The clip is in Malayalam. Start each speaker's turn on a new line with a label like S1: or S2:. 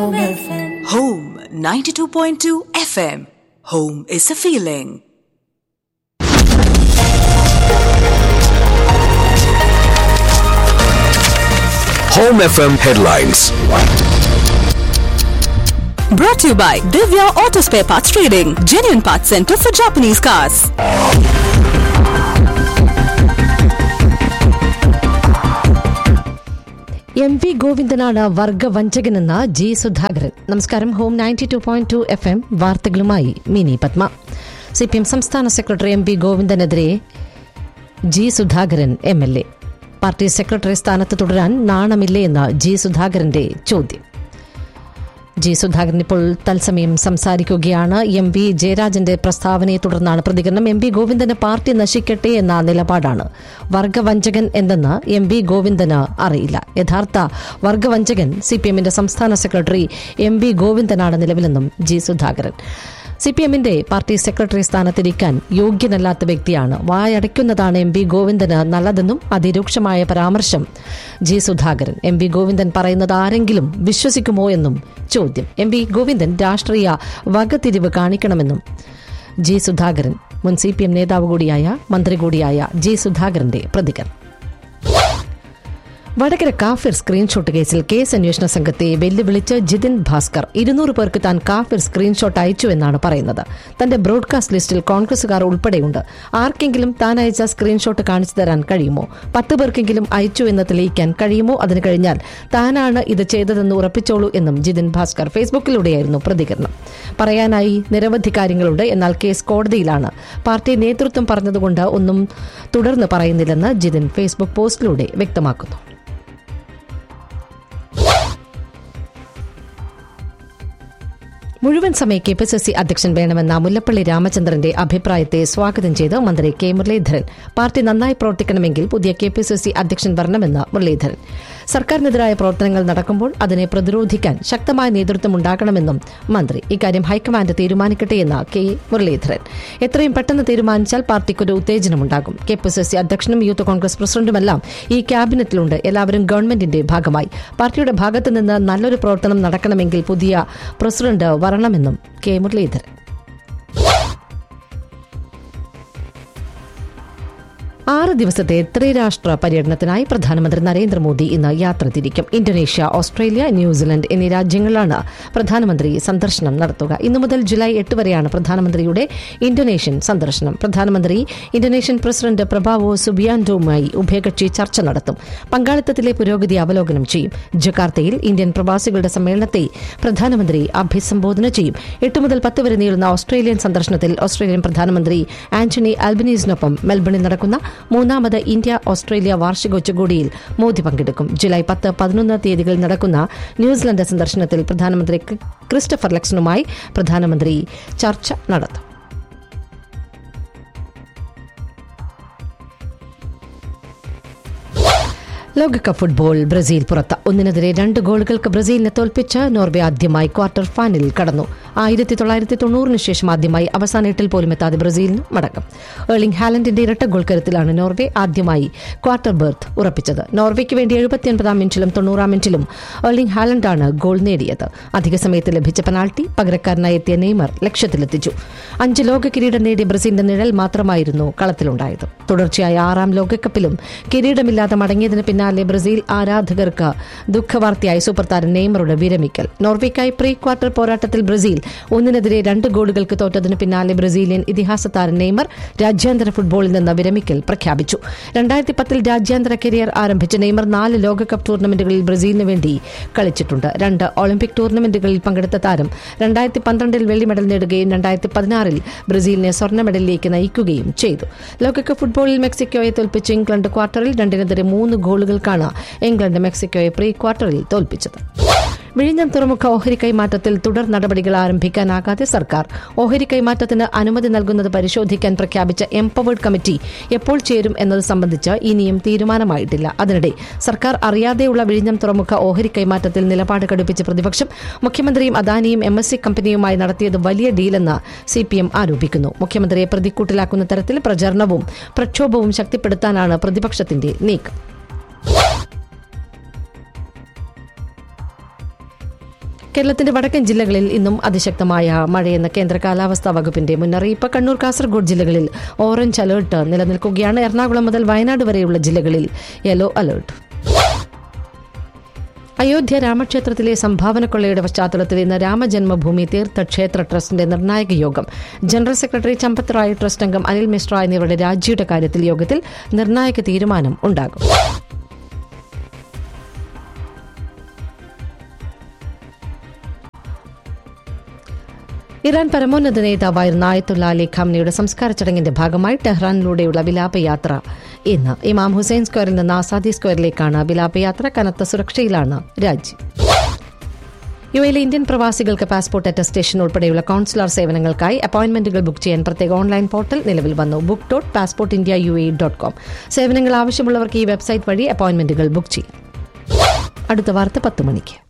S1: Home FM.
S2: Home 92.2 FM. Home is a feeling.
S3: Home FM headlines.
S2: Brought to you by Divya Auto Spare Parts Trading, genuine parts center for Japanese cars.
S4: M V ഗോവിന്ദനാണ് വർഗവഞ്ചകനെന്ന ജി സുധാകരൻ നമസ്കാരം home ninety two point two F M വാർത്തകളുമായി Mini Padma C P M സംസ്ഥാന സെക്രട്ടറി എം വി ഗോവിന്ദനെതിരെ G Sudhakaran M L A party secretary സ്ഥാനത്ത് തുടരാൻ നാണമില്ലേ എന്ന ജി സുധാകരന്റെ ചോദ്യം ജി സുധാകരൻ ഇപ്പോൾ തത്സമയം സംസാരിക്കുകയാണ് എം വി ജയരാജന്റെ പ്രസ്താവനയെ തുടർന്നാണ് പ്രതികരണം എം വി ഗോവിന്ദന് പാർട്ടി നശിക്കട്ടെ എന്ന നിലപാടാണ് വർഗവഞ്ചകൻ എന്തെന്ന് എം വി ഗോവിന്ദന് അറിയില്ല യഥാർത്ഥ വർഗവഞ്ചകൻ സി പി എമ്മിന്റെ സംസ്ഥാന സെക്രട്ടറി എം വി ഗോവിന്ദനാണ് നിലവിലെന്നും ജി സുധാകരൻ സി പി എമ്മിന്റെ പാർട്ടി സെക്രട്ടറി സ്ഥാനത്തിരിക്കാൻ യോഗ്യനല്ലാത്ത വ്യക്തിയാണ് വായടയ്ക്കുന്നതാണ് എം വി ഗോവിന്ദന് നല്ലതെന്നും അതിരൂക്ഷമായ പരാമർശം G Sudhakaran M V Govindan പറയുന്നത് ആരെങ്കിലും വിശ്വസിക്കുമോ എന്നും ചോദ്യം എം വി ഗോവിന്ദൻ രാഷ്ട്രീയ വകതിരിവ് കാണിക്കണമെന്നും ജി സുധാകരൻ മുൻ സി പി എം നേതാവ് കൂടിയായ മന്ത്രി കൂടിയായ ജി സുധാകരന്റെ പ്രതികരണം വടകര കാഫിർ സ്ക്രീൻഷോട്ട് കേസിൽ കേസ് അന്വേഷണ സംഘത്തെ വെല്ലുവിളിച്ച് ജിതിൻ ഭാസ്കർ ഇരുന്നൂറ് പേർക്ക് താൻ കാഫിർ സ്ക്രീൻഷോട്ട് അയച്ചു എന്നാണ് പറയുന്നത് തന്റെ ബ്രോഡ്കാസ്റ്റ് ലിസ്റ്റിൽ കോൺഗ്രസുകാർ ഉൾപ്പെടെയുണ്ട് ആർക്കെങ്കിലും താൻ അയച്ച സ്ക്രീൻഷോട്ട് കാണിച്ചു തരാൻ കഴിയുമോ പത്ത് പേർക്കെങ്കിലും അയച്ചു എന്ന് തെളിയിക്കാൻ കഴിയുമോ അതിന് കഴിഞ്ഞാൽ താനാണ് ഇത് ചെയ്തതെന്ന് ഉറപ്പിച്ചോളൂ എന്നും ജിതിൻ ഭാസ്കർ ഫേസ്ബുക്കിലൂടെയായിരുന്നു പ്രതികരണം പറയാനായി നിരവധി കാര്യങ്ങളുണ്ട് എന്നാൽ കേസ് കോടതിയിലാണ് പാർട്ടി നേതൃത്വം പറഞ്ഞതുകൊണ്ട് ഒന്നും തുടർന്ന് പറയുന്നില്ലെന്ന് ജിതിൻ ഫേസ്ബുക്ക് പോസ്റ്റിലൂടെ വ്യക്തമാക്കുന്നു മുഴുവൻ സമയ കെ പി സി സി അധ്യക്ഷൻ വേണമെന്ന മുല്ലപ്പള്ളി രാമചന്ദ്രന്റെ അഭിപ്രായത്തെ സ്വാഗതം ചെയ്ത് മന്ത്രി കെ മുരളീധരൻ പാർട്ടി നന്നായി പ്രവർത്തിക്കണമെങ്കിൽ പുതിയ കെ പി സി സി അധ്യക്ഷൻ വരണമെന്ന് മുരളീധരൻ സർക്കാരിനെതിരായ പ്രവർത്തനങ്ങൾ നടക്കുമ്പോൾ അതിനെ പ്രതിരോധിക്കാൻ ശക്തമായ നേതൃത്വം ഉണ്ടാകണമെന്നും മന്ത്രി ഇക്കാര്യം ഹൈക്കമാൻഡ് തീരുമാനിക്കട്ടെയെന്ന് കെ മുരളീധരൻ എത്രയും പെട്ടെന്ന് തീരുമാനിച്ചാൽ പാർട്ടിക്കൊരു ഉത്തേജനമുണ്ടാകും കെ പി സി സി അധ്യക്ഷനും യൂത്ത് കോൺഗ്രസ് പ്രസിഡന്റുമെല്ലാം ഈ ക്യാബിനറ്റിലുണ്ട് എല്ലാവരും ഗവൺമെന്റിന്റെ ഭാഗമായി പാർട്ടിയുടെ ഭാഗത്തു നിന്ന് നല്ലൊരു പ്രവർത്തനം നടക്കണമെങ്കിൽ പുതിയ പ്രസിഡന്റ് വരണമെന്നും കെ മുരളീധരൻ ആറ് ദിവസത്തെ ത്രിരാഷ്ട്ര പര്യടനത്തിനായി പ്രധാനമന്ത്രി നരേന്ദ്രമോദി ഇന്ന് യാത്ര തിരിക്കും ഇന്തോനേഷ്യ ഓസ്ട്രേലിയ ന്യൂസിലൻഡ് എന്നീ രാജ്യങ്ങളിലാണ് പ്രധാനമന്ത്രി സന്ദർശനം നടത്തുക ഇന്നു മുതൽ ജൂലൈ എട്ട് വരെയാണ് പ്രധാനമന്ത്രിയുടെ ഇന്തോനേഷ്യൻ സന്ദർശനം പ്രധാനമന്ത്രി ഇന്തോനേഷ്യൻ പ്രസിഡന്റ് പ്രഭാവോ സുബിയാൻഡോവുമായി ഉഭയകക്ഷി ചർച്ച നടത്തും പങ്കാളിത്തത്തിലെ പുരോഗതി അവലോകനം ചെയ്യും ജക്കാർത്തയിൽ ഇന്ത്യൻ പ്രവാസികളുടെ സമ്മേളനത്തെ പ്രധാനമന്ത്രി അഭിസംബോധന ചെയ്യും എട്ട് മുതൽ പത്ത് വരെ നീളുന്ന ഓസ്ട്രേലിയൻ സന്ദർശനത്തിൽ ഓസ്ട്രേലിയൻ പ്രധാനമന്ത്രി ആന്റണി ആൽബനീസിനൊപ്പം മെൽബണിൽ നടക്കുന്ന മൂന്നാമത് ഇന്ത്യ ഓസ്ട്രേലിയ വാർഷിക ഉച്ചകോടിയിൽ മോദി പങ്കെടുക്കും ജൂലൈ പത്ത് പതിനൊന്ന് തീയതികളിൽ നടക്കുന്ന ന്യൂസിലൻഡ് സന്ദർശനത്തിൽ പ്രധാനമന്ത്രി ക്രി- ക്രിസ്റ്റഫർ ലക്സണുമായി പ്രധാനമന്ത്രി ചർച്ച നടത്തും ലോകകപ്പ് ഫുട്ബോൾ ബ്രസീൽ പുറത്ത് ഒന്നിനെതിരെ രണ്ട് ഗോളുകൾക്ക് ബ്രസീലിനെ തോൽപ്പിച്ച് നോർവേ ആദ്യമായി ക്വാർട്ടർ ഫൈനലിൽ കടന്നു ആയിരത്തി തൊള്ളായിരത്തി തൊണ്ണൂറിന് ശേഷം ആദ്യമായി അവസാന എട്ടിൽ പോലും എത്താതെ ബ്രസീലിന് മടക്കം ഏർലിംഗ് ഹാലൻഡിന്റെ ഇരട്ട ഗോൾ കരുത്തിലാണ് നോർവേ ആദ്യമായി ക്വാർട്ടർ ബെർത്ത് ഉറപ്പിച്ചത് നോർവേക്ക് വേണ്ടി എഴുപത്തിയൊൻപതാം മിനിറ്റിലും തൊണ്ണൂറാം മിനിറ്റിലും ഏർലിംഗ് ഹാലൻഡാണ് ഗോൾ നേടിയത് അധിക സമയത്ത് ലഭിച്ച പെനാൾട്ടി പകരക്കാരനായി എത്തിയ നെയ്മർ ലക്ഷ്യത്തിലെത്തിച്ചു അഞ്ച് ലോക കിരീടം നേടിയ ബ്രസീലിന്റെ നിഴൽ മാത്രമായിരുന്നു കളത്തിലുണ്ടായത് തുടർച്ചയായ ആറാം ലോകകപ്പിലും കിരീടമില്ലാതെ മടങ്ങിയതിന് പിന്നാലെ ബ്രസീൽ ആരാധകർക്ക് ദുഃഖവാർത്തയായി സൂപ്പർ താരം നെയ്മറുടെ വിരമിക്കൽ നോർവേക്കായി പ്രീ ക്വാർട്ടർ പോരാട്ടത്തിൽ ബ്രസീൽ ഒന്നിനെതിരെ രണ്ട് ഗോളുകൾക്ക് തോറ്റതിന് പിന്നാലെ ബ്രസീലിയൻ ഇതിഹാസ താരം നെയ്മർ രാജ്യാന്തര ഫുട്ബോളിൽ നിന്ന് വിരമിക്കൽ പ്രഖ്യാപിച്ചു രണ്ടായിരത്തി പത്തിൽ രാജ്യാന്തര കരിയർ ആരംഭിച്ച നെയ്മർ നാല് ലോകകപ്പ് ടൂർണമെന്റുകളിൽ ബ്രസീലിന് വേണ്ടി കളിച്ചിട്ടുണ്ട് രണ്ട് ഒളിമ്പിക് ടൂർണമെന്റുകളിൽ പങ്കെടുത്ത താരം രണ്ടായിരത്തി പന്ത്രണ്ടിൽ വെള്ളി മെഡൽ നേടുകയും രണ്ടായിരത്തി പതിനാറിൽ ബ്രസീലിനെ സ്വർണ്ണ മെഡലിലേക്ക് നയിക്കുകയും ചെയ്തു ലോകകപ്പ് ഫുട്ബോളിൽ മെക്സിക്കോയെ തോൽപ്പിച്ച് ഇംഗ്ലണ്ട് ക്വാർട്ടറിൽ രണ്ടിനെതിരെ മൂന്ന് ഗോളുകൾക്കാണ് ഇംഗ്ലണ്ട് മെക്സിക്കോയെ പ്രീ ക്വാർട്ടറിൽ തോൽപ്പിച്ചത് വിഴിഞ്ഞം തുറമുഖ ഓഹരി കൈമാറ്റത്തിൽ തുടർ നടപടികൾ ആരംഭിക്കാനാകാതെ സർക്കാർ ഓഹരി കൈമാറ്റത്തിന് അനുമതി നൽകുന്നത് പരിശോധിക്കാൻ പ്രഖ്യാപിച്ച എംപവേർഡ് കമ്മിറ്റി എപ്പോൾ ചേരും എന്നത് സംബന്ധിച്ച് ഇനിയും തീരുമാനമായിട്ടില്ല അതിനിടെ സർക്കാർ അറിയാതെയുള്ള വിഴിഞ്ഞം തുറമുഖ ഓഹരി കൈമാറ്റത്തിൽ നിലപാട് കടുപ്പിച്ച പ്രതിപക്ഷം മുഖ്യമന്ത്രിയും അദാനിയും എം എസ് സി കമ്പനിയുമായി നടത്തിയത് വലിയ ഡീലെന്ന് സി പി എം ആരോപിക്കുന്നു മുഖ്യമന്ത്രിയെ പ്രതിക്കൂട്ടിലാക്കുന്ന തരത്തിൽ പ്രചരണവും പ്രക്ഷോഭവും ശക്തിപ്പെടുത്താനാണ് പ്രതിപക്ഷത്തിന്റെ നീക്കം കേരളത്തിന്റെ വടക്കൻ ജില്ലകളിൽ ഇന്നും അതിശക്തമായ മഴയെന്ന് കേന്ദ്ര കാലാവസ്ഥാ വകുപ്പിന്റെ മുന്നറിയിപ്പ് കണ്ണൂർ കാസർഗോഡ് ജില്ലകളിൽ ഓറഞ്ച് അലേർട്ട് നിലനിൽക്കുകയാണ് എറണാകുളം മുതൽ വയനാട് വരെയുള്ള ജില്ലകളിൽ യെല്ലോ അലേർട്ട് അയോധ്യ രാമക്ഷേത്രത്തിലെ സംഭാവന കൊള്ളയുടെ പശ്ചാത്തലത്തിൽ ഇന്ന് രാമജന്മഭൂമി തീർത്ഥക്ഷേത്ര ട്രസ്റ്റിന്റെ നിർണായക യോഗം general secretary Champat Rai trust അംഗം അനിൽ മിശ്ര എന്നിവരുടെ രാജിയുടെ കാര്യത്തിൽ യോഗത്തിൽ നിർണായക തീരുമാനം ഉണ്ടാകും ഇറാൻ പരമോന്നത നേതാവായിരുന്ന ആയത്തുള്ള അലി ഖാംനയുടെ സംസ്കാര ചടങ്ങിന്റെ ഭാഗമായി ടെഹ്റാനിലൂടെയുള്ള വിലാപയാത്ര ഇന്ന് ഇമാം ഹുസൈൻ സ്ക്വയറിൽ നിന്ന് ആസാദി സ്ക്വയറിലേക്കാണ് വിലാപയാത്ര കനത്ത സുരക്ഷയിലാണ് രാജ്യം യു എയിലെ ഇന്ത്യൻ പ്രവാസികൾക്ക് പാസ്പോർട്ട് അറ്റസ്റ്റേഷൻ ഉൾപ്പെടെയുള്ള കോൺസുലർ സേവനങ്ങൾക്കായി അപ്പോയിന്റ്മെന്റുകൾ ബുക്ക് ചെയ്യാൻ പ്രത്യേക ഓൺലൈൻ പോർട്ടൽ നിലവിൽ വന്നു book dot passport India U A dot com സേവനങ്ങൾ ആവശ്യമുള്ളവർക്ക് ഈ വെബ്സൈറ്റ് വഴി അപ്പോയിന്റ്മെന്റുകൾ ബുക്ക് ചെയ്യാം അടുത്ത വാർത്ത പത്ത് മണിക്ക്